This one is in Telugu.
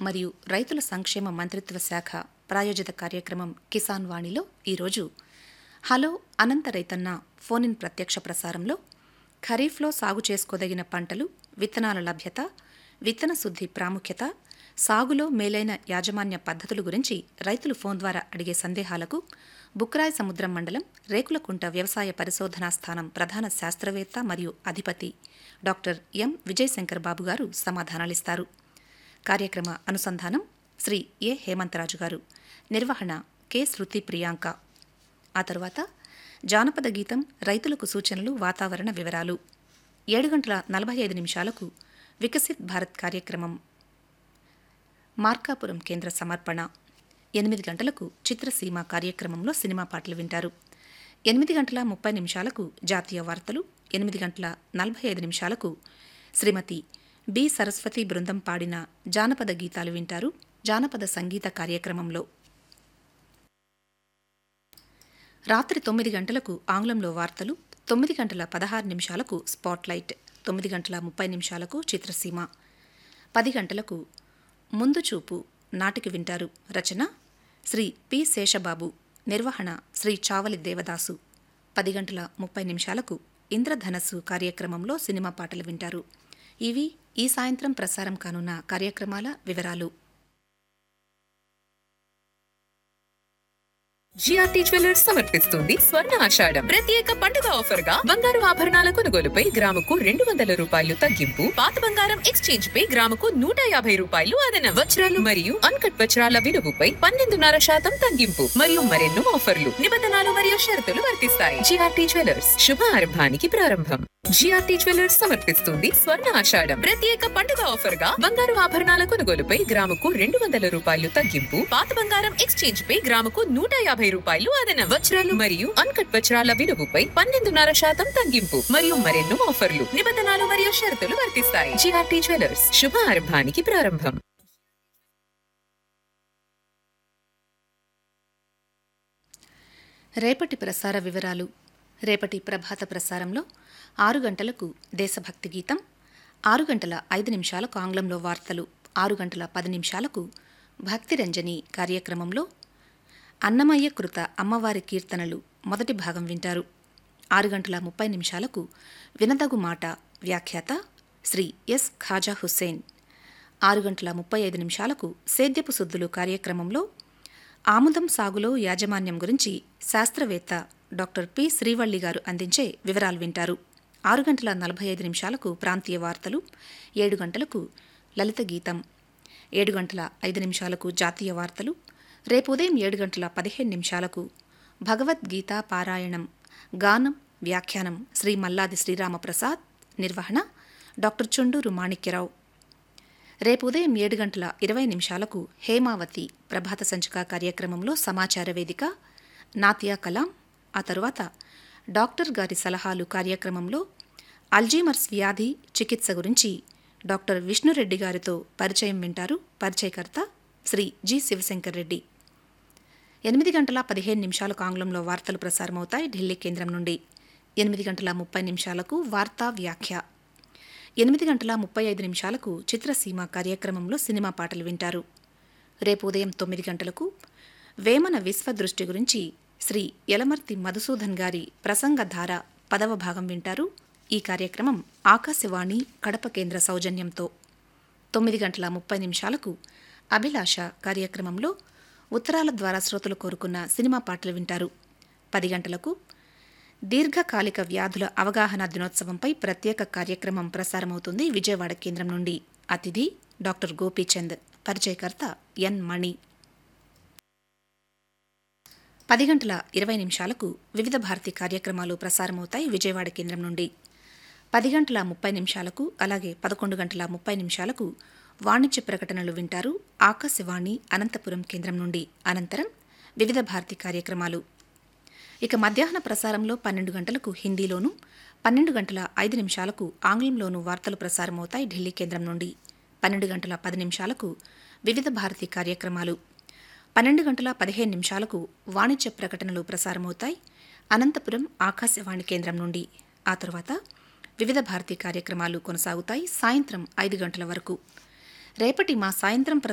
మరియు రైతుల సంక్షేమ మంత్రిత్వ శాఖ ప్రాయోజిత కార్యక్రమం కిసాన్ వాణిలో ఈరోజు హలో అనంత రైతన్న ఫోన్ ఇన్ ప్రత్యక్ష ప్రసారంలో ఖరీఫ్లో సాగు చేసుకోదగిన పంటలు విత్తనాల లభ్యత విత్తన శుద్ధి ప్రాముఖ్యత సాగులో మేలైన యాజమాన్య పద్ధతుల గురించి రైతులు ఫోన్ ద్వారా అడిగే సందేహాలకు బుక్రాయ సముద్రం మండలం రేకులకుంట వ్యవసాయ పరిశోధనా స్థానం ప్రధాన శాస్త్రవేత్త మరియు అధిపతి డాక్టర్ ఎం విజయశంకర్ బాబు గారు సమాధానాలిస్తారు కార్యక్రమ అనుసంధానం శ్రీ ఏ హేమంతరాజు గారు నిర్వహణ కె శృతి ప్రియాంక ఆ తరువాత జానపద గీతం రైతులకు సూచనలు వాతావరణ వివరాలు ఏడు గంటల నలభై ఐదు నిమిషాలకు వికసిత్ భారత్ కార్యక్రమం మార్కాపురం కేంద్ర సమర్పణ ఎనిమిది గంటలకు చిత్రసీమ కార్యక్రమంలో సినిమా పాటలు వింటారు ఎనిమిది గంటల ముప్పై నిమిషాలకు జాతీయ వార్తలు ఎనిమిది గంటల నలభై ఐదు నిమిషాలకు శ్రీమతి బి సరస్వతి బృందం పాడిన జానపద గీతాలు వింటారు జానపద సంగీత కార్యక్రమంలో రాత్రి తొమ్మిది గంటలకు ఆంగ్లంలో వార్తలు తొమ్మిది గంటల పదహారు నిమిషాలకు స్పాట్లైట్ తొమ్మిది గంటల ముప్పై నిమిషాలకు చిత్రసీమ పది గంటలకు ముందు చూపు నాటికి వింటారు రచన శ్రీ పి శేషబాబు నిర్వహణ శ్రీ చావలి దేవదాసు పది గంటల ముప్పై నిమిషాలకు ఇంద్రధనస్సు కార్యక్రమంలో సినిమా పాటలు వింటారు ఇవి ఈ సాయంత్రం ప్రసారం కానున్న కార్యక్రమాల వివరాలు జిఆర్టీ జ్యువెలర్స్ సమర్పిస్తుంది స్వర్ణ ఆషాఢం ప్రత్యేక పండుగ ఆఫర్ గా బంగారు ఆభరణాల కొనుగోలుపై గ్రాముకు రెండు వందల రూపాయలు తగ్గింపు పాత బంగారం ఎక్స్చేంజ్ పై గ్రాముకు నూట యాభై రూపాయలు అదన వజ్రాలు మరియు అన్కట్ వజ్రాల విలువపై పన్నెండున్నర శాతం తగ్గింపు మరియు మరెన్నో ఆఫర్లు నిబంధనలు మరియు షరతులు వర్తిస్తాయి జిఆర్టీ జ్యువెలర్స్ శుభ ఆరంభానికి ప్రారంభం జిఆర్టీ జ్యువెలర్స్ సమర్పిస్తుంది స్వర్ణ ఆషాఢం ప్రత్యేక పండుగ ఆఫర్ గా బంగారు ఆభరణాల కొనుగోలుపై గ్రాముకు రెండు వందల రూపాయలు తగ్గింపు పాత బంగారం ఎక్స్చేంజ్ పై గ్రాముకు నూట యాభై రూపాయలు అదన వజ్రాలు మరియు అన్కట్ వజ్రాల విలువపై పన్నెండున్నర శాతం తగ్గింపు మరియు మరెన్నో ఆఫర్లు నిబంధనలు మరియు షరతులు వర్తిస్తాయి జిఆర్టీ జ్యువెలర్స్ శుభ ఆరంభానికి ప్రారంభం రేపటి ప్రసార వివరాలు రేపటి ప్రభాత ప్రసారంలో ఆరు గంటలకు దేశభక్తి గీతం ఆరు గంటల ఐదు నిమిషాలకు ఆంగ్లంలో వార్తలు ఆరు గంటల పది నిమిషాలకు భక్తి రంజని కార్యక్రమంలో అన్నమయ్య కృత అమ్మవారి కీర్తనలు మొదటి భాగం వింటారు ఆరు గంటల ముప్పై నిమిషాలకు వినదగు మాట వ్యాఖ్యాత శ్రీ ఎస్ ఖాజా హుస్సేన్ ఆరు గంటల ముప్పై ఐదు నిమిషాలకు సేద్యపు సుద్దులు కార్యక్రమంలో ఆముదం సాగులో యాజమాన్యం గురించి శాస్త్రవేత్త డాక్టర్ పి శ్రీవల్లి గారు అందించే వివరాలు వింటారు ఆరు గంటల నలభై ఐదు నిమిషాలకు ప్రాంతీయ వార్తలు ఏడు గంటలకు లలిత గీతం ఏడు గంటల ఐదు నిమిషాలకు జాతీయ వార్తలు రేపు ఉదయం ఏడు గంటల పదిహేను నిమిషాలకు భగవద్గీత పారాయణం గానం వ్యాఖ్యానం శ్రీ మల్లాది శ్రీరామప్రసాద్ నిర్వహణ డాక్టర్ చుండూరు మాణిక్యరావు రేపు ఉదయం ఏడు గంటల ఇరవై నిమిషాలకు హేమావతి ప్రభాత సంచిక కార్యక్రమంలో సమాచార వేదిక నాతియా కలాం ఆ తరువాత డాక్టర్ గారి సలహాలు కార్యక్రమంలో అల్జీమర్స్ వ్యాధి చికిత్స గురించి డాక్టర్ విష్ణురెడ్డి గారితో పరిచయం వింటారు పరిచయకర్త శ్రీ జి శివశంకర్ రెడ్డి ఎనిమిది గంటల పదిహేను నిమిషాలకు ఆంగ్లంలో వార్తలు ప్రసారమవుతాయి ఢిల్లీ కేంద్రం నుండి ఎనిమిది గంటల ముప్పై నిమిషాలకు వార్తా వ్యాఖ్య ఎనిమిది గంటల ముప్పై ఐదు నిమిషాలకు చిత్రసీమ కార్యక్రమంలో సినిమా పాటలు వింటారు రేపు ఉదయం తొమ్మిది గంటలకు వేమన విశ్వదృష్టి గురించి శ్రీ యలమర్తి మధుసూదన్ గారి ప్రసంగధార పదవ భాగం వింటారు ఈ కార్యక్రమం ఆకాశవాణి కడప కేంద్ర సౌజన్యంతో తొమ్మిది గంటల ముప్పై నిమిషాలకు అభిలాష కార్యక్రమంలో ఉత్తరాల ద్వారా శ్రోతలు కోరుకున్న సినిమా పాటలు వింటారు పది గంటలకు దీర్ఘకాలిక వ్యాధుల అవగాహన దినోత్సవంపై ప్రత్యేక కార్యక్రమం ప్రసారమవుతుంది విజయవాడ కేంద్రం నుండి అతిథి డాక్టర్ గోపీచంద్ పరిచయకర్త ఎన్ మణి పది గంటల ఇరవై నిమిషాలకు వివిధ భారతి కార్యక్రమాలు ప్రసారమవుతాయి విజయవాడ కేంద్రం నుండి పది గంటల ముప్పై నిమిషాలకు అలాగే పదకొండు గంటల ముప్పై నిమిషాలకు వాణిజ్య ప్రకటనలు వింటారు ఆకాశవాణి అనంతపురం కేంద్రం నుండి అనంతరం వివిధ భారతి కార్యక్రమాలు ఇక మధ్యాహ్న ప్రసారంలో పన్నెండు గంటలకు హిందీలోను పన్నెండు గంటల ఐదు నిమిషాలకు ఆంగ్లంలోనూ వార్తలు ప్రసారమవుతాయి ఢిల్లీ కేంద్రం నుండి పన్నెండు గంటల పది నిమిషాలకు వివిధ భారతి కార్యక్రమాలు పన్నెండు గంటల పదిహేను నిమిషాలకు వాణిజ్య ప్రకటనలు ప్రసారమవుతాయి అనంతపురం ఆకాశవాణి కేంద్రం నుండి ఆ తర్వాత వివిధ భారతి కార్యక్రమాలు కొనసాగుతాయి సాయంత్రం ఐదు గంటల వరకు రేపటి మా సాయంత్రం